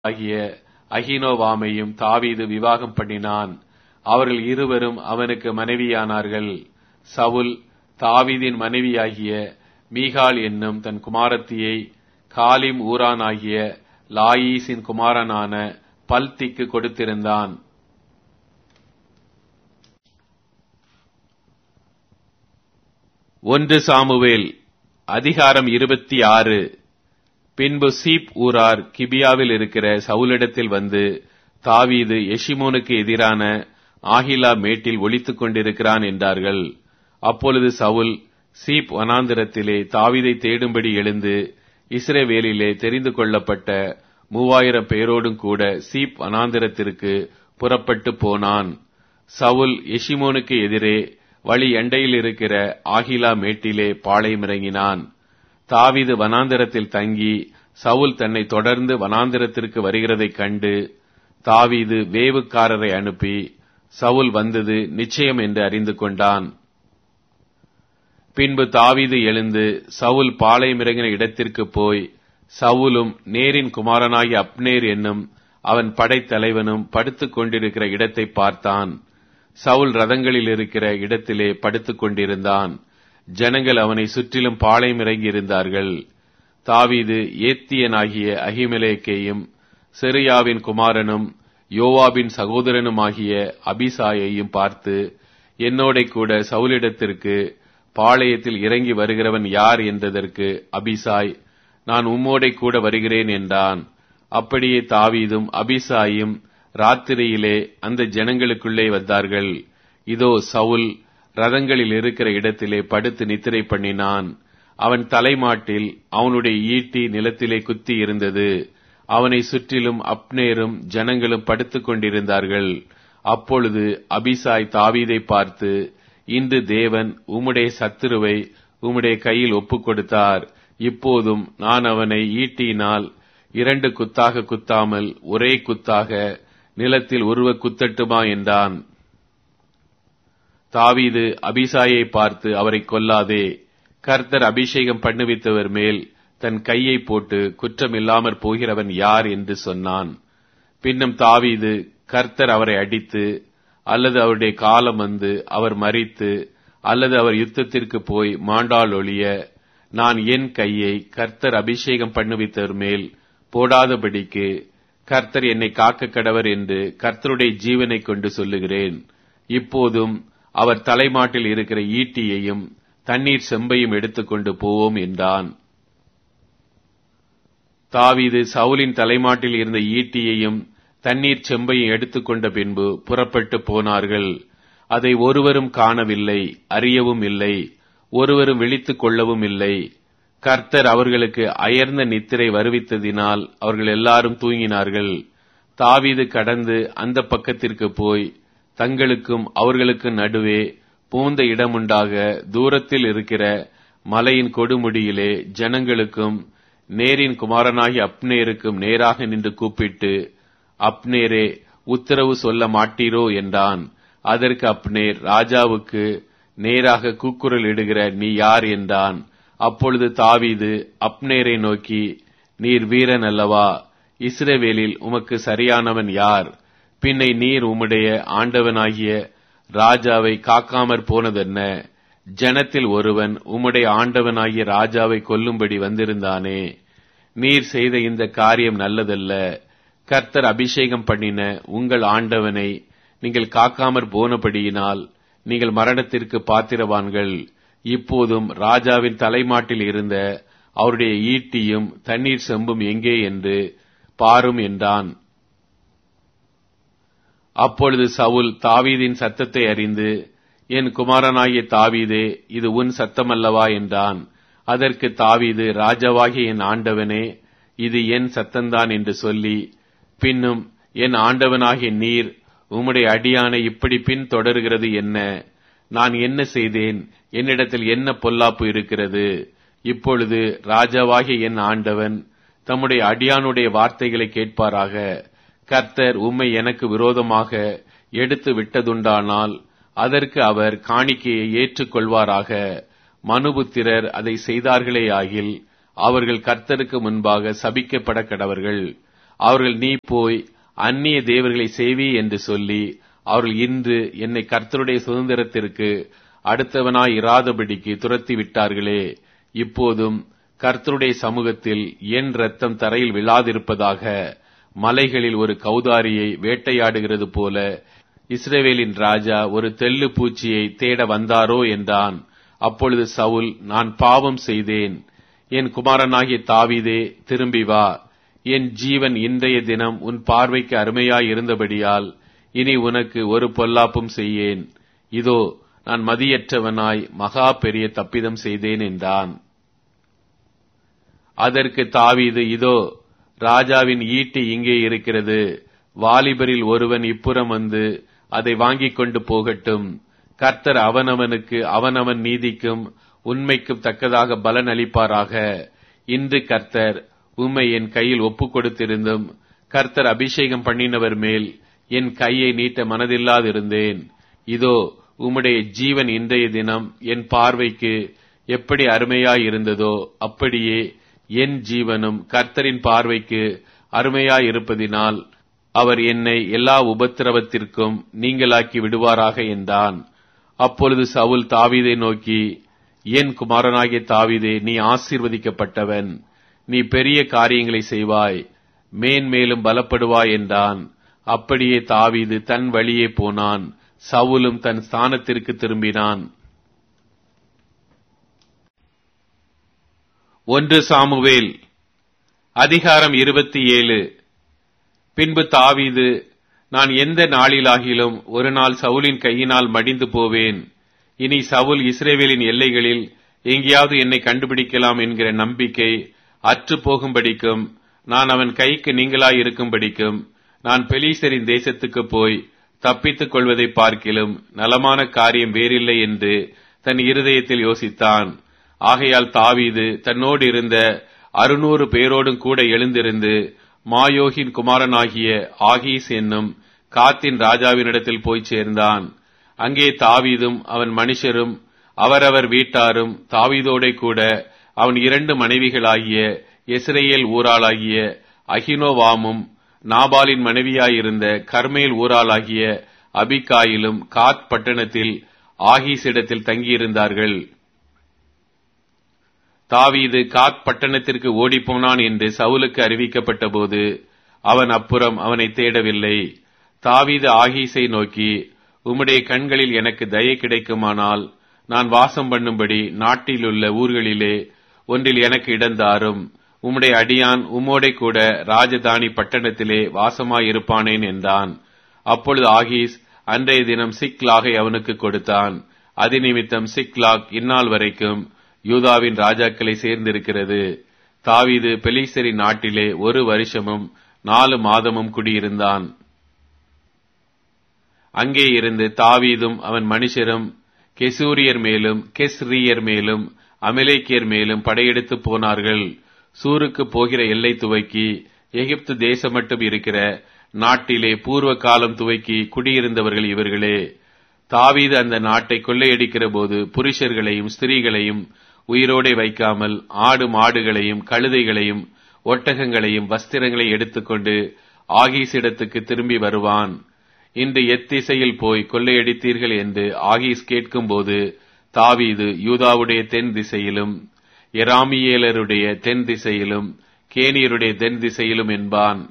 ஆகிய அகினோவாமையும் தாவீது விவாகம் பண்ணினான் அவர்கள் இருவரும் அவனுக்கு மனைவியானார்கள் சவுல் தாவீதின் மனைவியாகிய மீகாள் என்னும் தன் குமாரத்தியை காலிம் ஊரானாகிய லாயீசின் குமாரனான பல்திக்கு கொடுத்திருந்தான் ஒன்று சாமுவேல் அதிகாரம் இருபத்தி ஆறு பின்பு சீப் ஊரார் கிபியாவில் இருக்கிற சவுலிடத்தில் வந்து தாவீது எஷிமோனுக்கு எதிரான ஆகிலா மேட்டில் ஒளித்துக் கொண்டிருக்கிறான் என்றார்கள் அப்பொழுது சவுல் சீப் வனாந்திரத்திலே தாவீதை தேடும்படி எழுந்து இஸ்ரேவேலிலே தெரிந்து கொள்ளப்பட்ட மூவாயிரம் பேரோடும் கூட சீப் வனாந்திரத்திற்கு புறப்பட்டு போனான் சவுல் எஷிமோனுக்கு எதிரே வழி எண்டையில் இருக்கிற ஆகிலா மேட்டிலே பாளையமிறங்கினான் தாவீது வனாந்திரத்தில் தங்கி சவுல் தன்னை தொடர்ந்து வனாந்திரத்திற்கு வருகிறதைக் கண்டு தாவீது வேவுக்காரரை அனுப்பி சவுல் வந்தது நிச்சயம் என்று அறிந்து கொண்டான் பின்பு தாவீது எழுந்து சவுல் பாளையமிறங்கின இடத்திற்கு போய் சவுலும் நேரின் குமாரனாகிய அப்னேர் என்னும் அவன் படைத்தலைவனும் படுத்துக் கொண்டிருக்கிற இடத்தை பார்த்தான் சவுல் ரதங்களில் இருக்கிற இடத்திலே படுத்துக் கொண்டிருந்தான் ஜனங்கள் அவனை சுற்றிலும் பாளையம் இறங்கியிருந்தார்கள் தாவீது ஏத்தியனாகிய அகிமலேக்கையும் செரியாவின் குமாரனும் யோவாபின் சகோதரனுமாகிய அபிசாயையும் பார்த்து என்னோட கூட சவுலிடத்திற்கு பாளையத்தில் இறங்கி வருகிறவன் யார் என்றதற்கு அபிசாய் நான் உம்மோடை கூட வருகிறேன் என்றான் அப்படியே தாவீதும் அபிசாயும் ராத்திரியிலே அந்த ஜனங்களுக்குள்ளே வந்தார்கள் இதோ சவுல் ரதங்களில் இருக்கிற இடத்திலே படுத்து நித்திரை பண்ணினான் அவன் தலைமாட்டில் அவனுடைய ஈட்டி நிலத்திலே குத்தி இருந்தது அவனை சுற்றிலும் அப்னேரும் ஜனங்களும் படுத்துக் கொண்டிருந்தார்கள் அப்பொழுது அபிசாய் தாவீதை பார்த்து இன்று தேவன் உம்முடைய சத்துருவை உம்முடைய கையில் ஒப்புக் கொடுத்தார் இப்போதும் நான் அவனை ஈட்டியினால் இரண்டு குத்தாக குத்தாமல் ஒரே குத்தாக நிலத்தில் உருவ குத்தட்டுமா என்றான் தாவீது அபிசாயை பார்த்து அவரை கொல்லாதே கர்த்தர் அபிஷேகம் பண்ணுவித்தவர் மேல் தன் கையை போட்டு குற்றமில்லாமற் போகிறவன் யார் என்று சொன்னான் பின்னும் தாவீது கர்த்தர் அவரை அடித்து அல்லது அவருடைய காலம் வந்து அவர் மறித்து அல்லது அவர் யுத்தத்திற்கு போய் மாண்டால் ஒழிய நான் என் கையை கர்த்தர் அபிஷேகம் பண்ணுவித்தவர் மேல் போடாதபடிக்கு கர்த்தர் என்னை காக்க கடவர் என்று கர்த்தருடைய ஜீவனை கொண்டு சொல்லுகிறேன் இப்போதும் அவர் தலைமாட்டில் இருக்கிற ஈட்டியையும் தண்ணீர் செம்பையும் எடுத்துக்கொண்டு போவோம் என்றான் தாவீது சவுலின் தலைமாட்டில் இருந்த ஈட்டியையும் தண்ணீர் செம்பையும் எடுத்துக்கொண்ட பின்பு புறப்பட்டு போனார்கள் அதை ஒருவரும் காணவில்லை அறியவும் இல்லை ஒருவரும் விழித்துக் கொள்ளவும் இல்லை கர்த்தர் அவர்களுக்கு அயர்ந்த நித்திரை வருவித்ததினால் அவர்கள் எல்லாரும் தூங்கினார்கள் தாவீது கடந்து அந்த பக்கத்திற்கு போய் தங்களுக்கும் அவர்களுக்கு நடுவே பூந்த இடமுண்டாக தூரத்தில் இருக்கிற மலையின் கொடுமுடியிலே ஜனங்களுக்கும் நேரின் குமாரனாகி அப்னேருக்கும் நேராக நின்று கூப்பிட்டு அப்னேரே உத்தரவு சொல்ல மாட்டீரோ என்றான் அதற்கு அப்னேர் ராஜாவுக்கு நேராக கூக்குரல் இடுகிற நீ யார் என்றான் அப்பொழுது தாவீது அப்னேரை நோக்கி நீர் வீரன் அல்லவா இஸ்ரவேலில் உமக்கு சரியானவன் யார் பின்னை நீர் உம்முடைய ஆண்டவனாகிய ராஜாவை காக்காமற் போனதென்ன ஜனத்தில் ஒருவன் உம்முடைய ஆண்டவனாகிய ராஜாவை கொல்லும்படி வந்திருந்தானே நீர் செய்த இந்த காரியம் நல்லதல்ல கர்த்தர் அபிஷேகம் பண்ணின உங்கள் ஆண்டவனை நீங்கள் காக்காமற் போனபடியினால் நீங்கள் மரணத்திற்கு பாத்திரவான்கள் இப்போதும் ராஜாவின் தலைமாட்டில் இருந்த அவருடைய ஈட்டியும் தண்ணீர் செம்பும் எங்கே என்று பாரும் என்றான் அப்பொழுது சவுல் தாவீதின் சத்தத்தை அறிந்து என் குமாரனாகிய தாவீதே இது உன் சத்தமல்லவா என்றான் அதற்கு தாவீது ராஜாவாகிய என் ஆண்டவனே இது என் சத்தந்தான் என்று சொல்லி பின்னும் என் ஆண்டவனாகிய நீர் உம்முடைய அடியானை இப்படி பின் தொடர்கிறது என்ன நான் என்ன செய்தேன் என்னிடத்தில் என்ன பொல்லாப்பு இருக்கிறது இப்பொழுது ராஜாவாகிய என் ஆண்டவன் தம்முடைய அடியானுடைய வார்த்தைகளை கேட்பாராக கர்த்தர் உம்மை எனக்கு விரோதமாக எடுத்து விட்டதுண்டானால் அதற்கு அவர் காணிக்கையை ஏற்றுக்கொள்வாராக மனுபுத்திரர் அதை செய்தார்களே ஆகில் அவர்கள் கர்த்தருக்கு முன்பாக சபிக்கப்பட கடவர்கள் அவர்கள் நீ போய் அந்நிய தேவர்களை செய்வி என்று சொல்லி அவர்கள் இன்று என்னை கர்த்தருடைய சுதந்திரத்திற்கு அடுத்தவனாய் இராதபடிக்கு துரத்தி விட்டார்களே இப்போதும் கர்த்தருடைய சமூகத்தில் என் ரத்தம் தரையில் விழாதிருப்பதாக மலைகளில் ஒரு கௌதாரியை வேட்டையாடுகிறது போல இஸ்ரேவேலின் ராஜா ஒரு தெள்ளு பூச்சியை தேட வந்தாரோ என்றான் அப்பொழுது சவுல் நான் பாவம் செய்தேன் என் குமாரனாகிய தாவீதே திரும்பி வா என் ஜீவன் இன்றைய தினம் உன் பார்வைக்கு அருமையாய் இருந்தபடியால் இனி உனக்கு ஒரு பொல்லாப்பும் செய்யேன் இதோ நான் மதியற்றவனாய் மகா பெரிய தப்பிதம் செய்தேன் என்றான் அதற்கு தாவீது இதோ ராஜாவின் ஈட்டி இங்கே இருக்கிறது வாலிபரில் ஒருவன் இப்புறம் வந்து அதை வாங்கிக் கொண்டு போகட்டும் கர்த்தர் அவனவனுக்கு அவனவன் நீதிக்கும் உண்மைக்கும் தக்கதாக பலன் அளிப்பாராக இன்று கர்த்தர் உம்மை என் கையில் ஒப்புக் கொடுத்திருந்தும் கர்த்தர் அபிஷேகம் பண்ணினவர் மேல் என் கையை நீட்ட மனதில்லாதிருந்தேன் இதோ உம்முடைய ஜீவன் இன்றைய தினம் என் பார்வைக்கு எப்படி அருமையாயிருந்ததோ அப்படியே என் ஜீவனும் கர்த்தரின் பார்வைக்கு அருமையாயிருப்பதினால் அவர் என்னை எல்லா உபத்திரவத்திற்கும் நீங்களாக்கி விடுவாராக என்றான் அப்பொழுது சவுல் தாவீதை நோக்கி என் குமாரனாகிய தாவீதே நீ ஆசீர்வதிக்கப்பட்டவன் நீ பெரிய காரியங்களை செய்வாய் மேன்மேலும் பலப்படுவாய் என்றான் அப்படியே தாவீது தன் வழியே போனான் சவுலும் தன் ஸ்தானத்திற்கு திரும்பினான் ஒன்று சாமுவேல் அதிகாரம் இருபத்தி ஏழு பின்பு தாவீது நான் எந்த நாளிலாகிலும் ஒரு நாள் சவுலின் கையினால் மடிந்து போவேன் இனி சவுல் இஸ்ரேவேலின் எல்லைகளில் எங்கேயாவது என்னை கண்டுபிடிக்கலாம் என்கிற நம்பிக்கை அற்று போகும்படிக்கும் நான் அவன் கைக்கு நீங்களாய் இருக்கும்படிக்கும் நான் பெலீசரின் தேசத்துக்கு போய் தப்பித்துக் கொள்வதை பார்க்கிலும் நலமான காரியம் வேறில்லை என்று தன் இருதயத்தில் யோசித்தான் ஆகையால் தாவீது தன்னோடு இருந்த அறுநூறு பேரோடும் கூட எழுந்திருந்து மாயோகின் குமாரனாகிய ஆகீஸ் என்னும் காத்தின் ராஜாவினிடத்தில் போய் சேர்ந்தான் அங்கே தாவீதும் அவன் மனுஷரும் அவரவர் வீட்டாரும் தாவீதோடே கூட அவன் இரண்டு மனைவிகளாகிய எஸ்ரேல் ஊராளாகிய அகினோவாமும் நாபாலின் மனைவியாயிருந்த கர்மேல் ஊராளாகிய அபிகாயிலும் காத் பட்டணத்தில் ஆகீஸிடத்தில் தங்கியிருந்தார்கள் தாவீது காத் பட்டணத்திற்கு ஓடிப்போனான் என்று சவுலுக்கு அறிவிக்கப்பட்ட போது அவன் அப்புறம் அவனை தேடவில்லை தாவீது ஆகீஸை நோக்கி உம்முடைய கண்களில் எனக்கு தயை கிடைக்குமானால் நான் வாசம் பண்ணும்படி நாட்டிலுள்ள ஊர்களிலே ஒன்றில் எனக்கு இடந்தாரும் உம்முடைய அடியான் உம்மோடே கூட ராஜதானி பட்டணத்திலே வாசமாயிருப்பானேன் என்றான் அப்பொழுது ஆகீஸ் அன்றைய தினம் சிக்லாகை அவனுக்கு கொடுத்தான் அது நிமித்தம் சிக்லாக் இந்நாள் வரைக்கும் யூதாவின் ராஜாக்களை சேர்ந்திருக்கிறது தாவீது பெலிசரி நாட்டிலே ஒரு வருஷமும் நாலு மாதமும் குடியிருந்தான் அங்கே இருந்து தாவீதும் அவன் மனுஷரும் கெசூரியர் மேலும் கெஸ்ரியர் மேலும் அமலேக்கியர் மேலும் படையெடுத்து போனார்கள் சூருக்கு போகிற எல்லை துவக்கி எகிப்து தேசம் மட்டும் இருக்கிற நாட்டிலே பூர்வ காலம் துவக்கி குடியிருந்தவர்கள் இவர்களே தாவீது அந்த நாட்டை கொள்ளையடிக்கிற போது புருஷர்களையும் ஸ்திரீகளையும் உயிரோடே வைக்காமல் ஆடு மாடுகளையும் கழுதைகளையும் ஒட்டகங்களையும் வஸ்திரங்களை எடுத்துக்கொண்டு ஆகீஸிடத்துக்கு திரும்பி வருவான் இன்று எத்திசையில் போய் கொள்ளையடித்தீர்கள் என்று ஆகீஸ் கேட்கும்போது தாவீது யூதாவுடைய தென் திசையிலும் எராமியேலருடைய தென் திசையிலும் கேனியருடைய தென் திசையிலும் என்பான்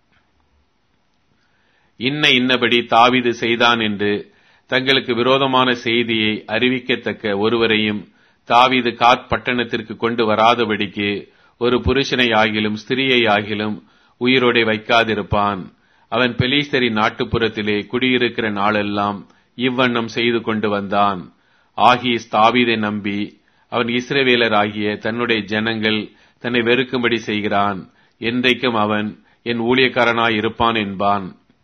இன்ன இன்னபடி தாவீது செய்தான் என்று தங்களுக்கு விரோதமான செய்தியை அறிவிக்கத்தக்க ஒருவரையும் தாவீது காத் பட்டணத்திற்கு கொண்டு வராதபடிக்கு ஒரு புருஷனை ஆகிலும் ஸ்திரியை ஆகிலும் உயிரோடே வைக்காதிருப்பான் அவன் பெலீஸ்தரின் நாட்டுப்புறத்திலே குடியிருக்கிற நாளெல்லாம் இவ்வண்ணம் செய்து கொண்டு வந்தான் ஆகீஸ் தாவீதை நம்பி அவன் இஸ்ரவேலர் ஆகிய தன்னுடைய ஜனங்கள் தன்னை வெறுக்கும்படி செய்கிறான் என்றைக்கும் அவன் என் ஊழியக்காரனாய் இருப்பான் என்பான்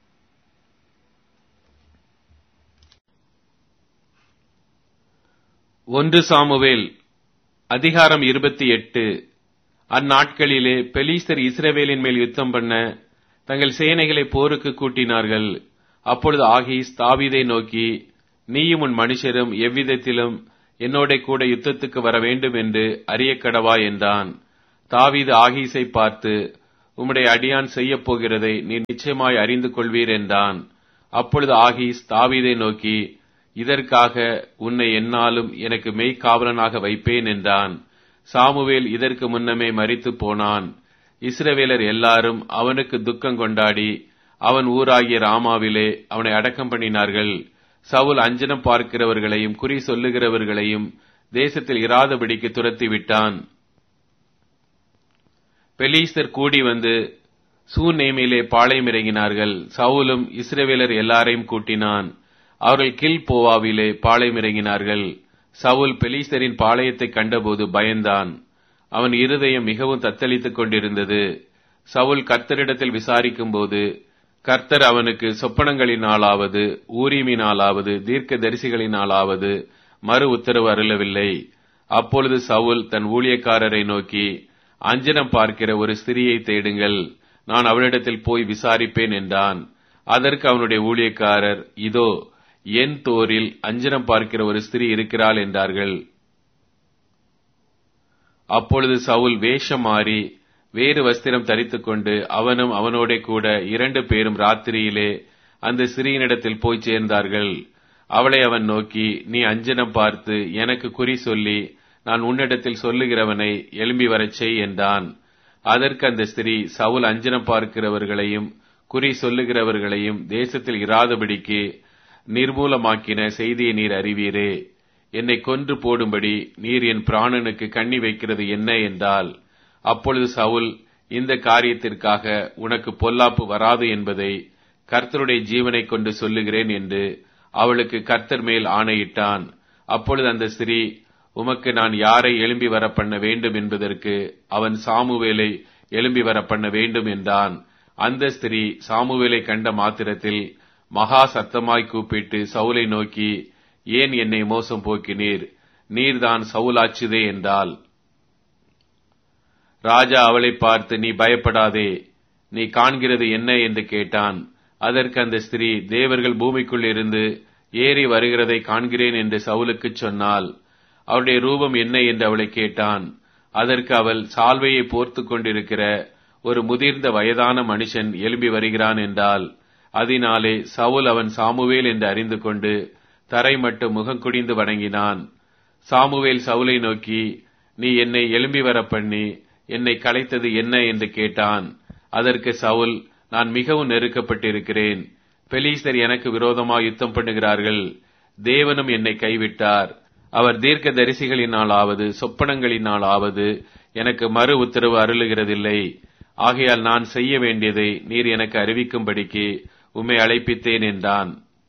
ஒன்று சாமுவேல் அதிகாரம் இருபத்தி எட்டு அந்நாட்களிலே பெலீஸ்தர் இஸ்ரவேலின் மேல் யுத்தம் பண்ண தங்கள் சேனைகளை போருக்கு கூட்டினார்கள் அப்பொழுது ஆகீஸ் தாவீதை நோக்கி நீயும் உன் மனுஷரும் எவ்விதத்திலும் என்னோட கூட யுத்தத்துக்கு வர வேண்டும் என்று அறிய கடவா என்றான் தாவீது ஆகீஸை பார்த்து உம்முடைய அடியான் செய்யப் போகிறதை நீர் நிச்சயமாய் அறிந்து கொள்வீர் என்றான் அப்பொழுது ஆகீஸ் தாவீதை நோக்கி இதற்காக உன்னை என்னாலும் எனக்கு மெய்க்காவலனாக வைப்பேன் என்றான் சாமுவேல் இதற்கு முன்னமே மரித்து போனான் இஸ்ரவேலர் எல்லாரும் அவனுக்கு துக்கம் கொண்டாடி அவன் ஊராகிய ராமாவிலே அவனை அடக்கம் பண்ணினார்கள் சவுல் அஞ்சனம் பார்க்கிறவர்களையும் குறி சொல்லுகிறவர்களையும் தேசத்தில் இராதபடிக்கு துரத்தி விட்டான் பெலீஸ்தர் கூடி வந்து சூநேமிலே பாளையம் இறங்கினார்கள் சவுலும் இஸ்ரவேலர் எல்லாரையும் கூட்டினான் அவர்கள் கில் போவாவிலே பாளையம் இறங்கினார்கள் சவுல் பெலீஸ்தரின் பாளையத்தை கண்டபோது பயந்தான் அவன் இருதயம் மிகவும் தத்தளித்துக் கொண்டிருந்தது சவுல் கர்த்தரிடத்தில் விசாரிக்கும் போது கர்த்தர் அவனுக்கு சொப்பனங்களினாலாவது ஊரிமினாலாவது தீர்க்க தரிசிகளினாலாவது மறு உத்தரவு அருளவில்லை அப்பொழுது சவுல் தன் ஊழியக்காரரை நோக்கி அஞ்சனம் பார்க்கிற ஒரு ஸ்திரியை தேடுங்கள் நான் அவளிடத்தில் போய் விசாரிப்பேன் என்றான் அதற்கு அவனுடைய ஊழியக்காரர் இதோ என் தோரில் அஞ்சனம் பார்க்கிற ஒரு ஸ்திரீ இருக்கிறாள் என்றார்கள் அப்பொழுது சவுல் வேஷம் மாறி வேறு வஸ்திரம் தரித்துக் கொண்டு அவனும் அவனோட கூட இரண்டு பேரும் ராத்திரியிலே அந்த சிறியனிடத்தில் போய் சேர்ந்தார்கள் அவளை அவன் நோக்கி நீ அஞ்சனம் பார்த்து எனக்கு குறி சொல்லி நான் உன்னிடத்தில் சொல்லுகிறவனை எழும்பி வரச் செய் என்றான் அதற்கு அந்த ஸ்திரீ சவுல் அஞ்சனம் பார்க்கிறவர்களையும் குறி சொல்லுகிறவர்களையும் தேசத்தில் இராதபடிக்கு நிர்மூலமாக்கின செய்தியை நீர் அறிவீரே என்னை கொன்று போடும்படி நீர் என் பிராணனுக்கு கண்ணி வைக்கிறது என்ன என்றால் அப்பொழுது சவுல் இந்த காரியத்திற்காக உனக்கு பொல்லாப்பு வராது என்பதை கர்த்தருடைய ஜீவனை கொண்டு சொல்லுகிறேன் என்று அவளுக்கு கர்த்தர் மேல் ஆணையிட்டான் அப்பொழுது அந்த ஸ்திரீ உமக்கு நான் யாரை எழும்பி வர பண்ண வேண்டும் என்பதற்கு அவன் சாமுவேலை எழும்பி வர பண்ண வேண்டும் என்றான் அந்த ஸ்திரீ சாமுவேலை கண்ட மாத்திரத்தில் மகா சத்தமாய் கூப்பிட்டு சவுலை நோக்கி ஏன் என்னை மோசம் போக்கினீர் நீர்தான் சவுலாச்சுதே என்றால் ராஜா அவளை பார்த்து நீ பயப்படாதே நீ காண்கிறது என்ன என்று கேட்டான் அதற்கு அந்த ஸ்திரீ தேவர்கள் பூமிக்குள் இருந்து ஏறி வருகிறதை காண்கிறேன் என்று சவுலுக்கு சொன்னாள் அவருடைய ரூபம் என்ன என்று அவளை கேட்டான் அதற்கு அவள் சால்வையை போர்த்து கொண்டிருக்கிற ஒரு முதிர்ந்த வயதான மனுஷன் எழும்பி வருகிறான் என்றால் அதனாலே சவுல் அவன் சாமுவேல் என்று அறிந்து கொண்டு தரை மட்டும் முகங்குடிந்து வணங்கினான் சாமுவேல் சவுலை நோக்கி நீ என்னை எழும்பி வர பண்ணி என்னை கலைத்தது என்ன என்று கேட்டான் அதற்கு சவுல் நான் மிகவும் நெருக்கப்பட்டிருக்கிறேன் பெலீஸ்தர் எனக்கு விரோதமாக யுத்தம் பண்ணுகிறார்கள் தேவனும் என்னை கைவிட்டார் அவர் தீர்க்க தரிசிகளினாலாவது சொப்பனங்களினாலாவது எனக்கு மறு உத்தரவு அருளுகிறதில்லை ஆகையால் நான் செய்ய வேண்டியதை நீர் எனக்கு அறிவிக்கும்படிக்கு உம்மை அழைப்பித்தேன் என்றான்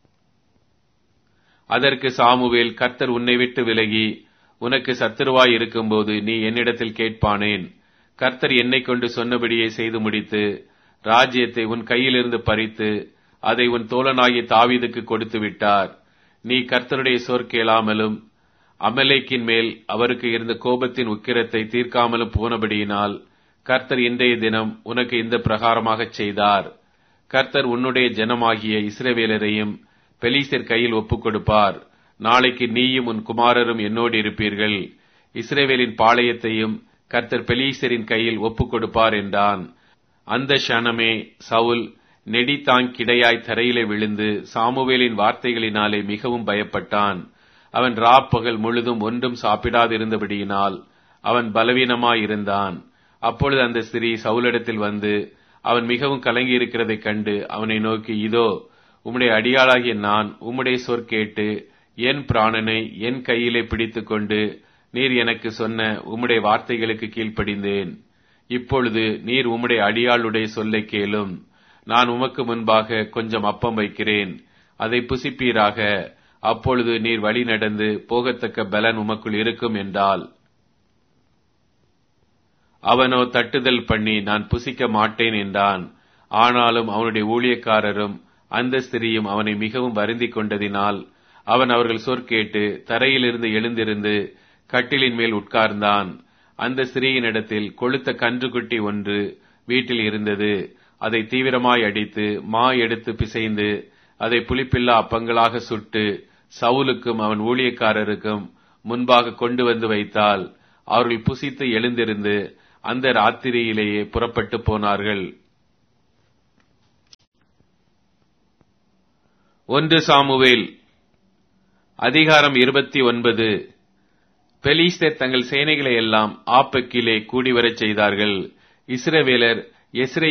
அதற்கு சாமுவேல் கர்த்தர் உன்னை விட்டு விலகி உனக்கு சத்துருவாய் இருக்கும்போது நீ என்னிடத்தில் கேட்பானேன் கர்த்தர் என்னை கொண்டு சொன்னபடியே செய்து முடித்து ராஜ்யத்தை உன் கையிலிருந்து பறித்து அதை உன் தோழனாகிய தாவீதுக்கு கொடுத்து விட்டார் நீ கர்த்தருடைய சொற் கேளாமலும் அமலேக்கின் மேல் அவருக்கு இருந்த கோபத்தின் உக்கிரத்தை தீர்க்காமலும் போனபடியினால் கர்த்தர் இன்றைய தினம் உனக்கு இந்த பிரகாரமாகச் செய்தார் கர்த்தர் உன்னுடைய ஜனமாகிய இஸ்ரவேலரையும் பெலீசர் கையில் ஒப்புக் கொடுப்பார் நாளைக்கு நீயும் உன் குமாரரும் என்னோடு இருப்பீர்கள் இஸ்ரேவேலின் பாளையத்தையும் கர்த்தர் பெலீசரின் கையில் ஒப்புக் கொடுப்பார் என்றான் அந்த க்ஷணமே சவுல் நெடித்தாங்கிடையாய் தரையிலே விழுந்து சாமுவேலின் வார்த்தைகளினாலே மிகவும் பயப்பட்டான் அவன் ராப்பகல் முழுதும் ஒன்றும் சாப்பிடாதிருந்தபடியினால் அவன் பலவீனமாயிருந்தான் அப்பொழுது அந்த ஸ்திரீ சவுலிடத்தில் வந்து அவன் மிகவும் கலங்கியிருக்கிறதைக் கண்டு அவனை நோக்கி இதோ உம்முடைய அடியாளாகிய நான் உம்முடைய சொற் கேட்டு என் பிராணனை என் கையிலே பிடித்துக் கொண்டு நீர் எனக்கு சொன்ன உம்முடைய வார்த்தைகளுக்கு கீழ்ப்படிந்தேன் இப்பொழுது நீர் உம்முடைய அடியாளுடைய சொல்லை கேளும் நான் உமக்கு முன்பாக கொஞ்சம் அப்பம் வைக்கிறேன் அதை புசிப்பீராக அப்பொழுது நீர் வழி நடந்து போகத்தக்க பலன் உமக்குள் இருக்கும் என்றால் அவனோ தட்டுதல் பண்ணி நான் புசிக்க மாட்டேன் என்றான் ஆனாலும் அவனுடைய ஊழியக்காரரும் அந்த ஸ்திரியும் அவனை மிகவும் வருந்திக் கொண்டதினால் அவன் அவர்கள் சொற்கேட்டு தரையிலிருந்து எழுந்திருந்து கட்டிலின் மேல் உட்கார்ந்தான் அந்த ஸ்திரீயினிடத்தில் கொளுத்த கன்றுக்குட்டி ஒன்று வீட்டில் இருந்தது அதை தீவிரமாய் அடித்து மா எடுத்து பிசைந்து அதை புளிப்பில்லா அப்பங்களாக சுட்டு சவுலுக்கும் அவன் ஊழியக்காரருக்கும் முன்பாக கொண்டு வந்து வைத்தால் அவர்கள் புசித்து எழுந்திருந்து அந்த ராத்திரியிலேயே புறப்பட்டு போனார்கள் ஒன்று சாமுவேல் அதிகாரம் இருபத்தி ஒன்பது பெலிஸ்தர் தங்கள் சேனைகளை எல்லாம் ஆப்பெக்கிலே கூடிவரச் செய்தார்கள் இஸ்ரவேலர் எஸ்ரே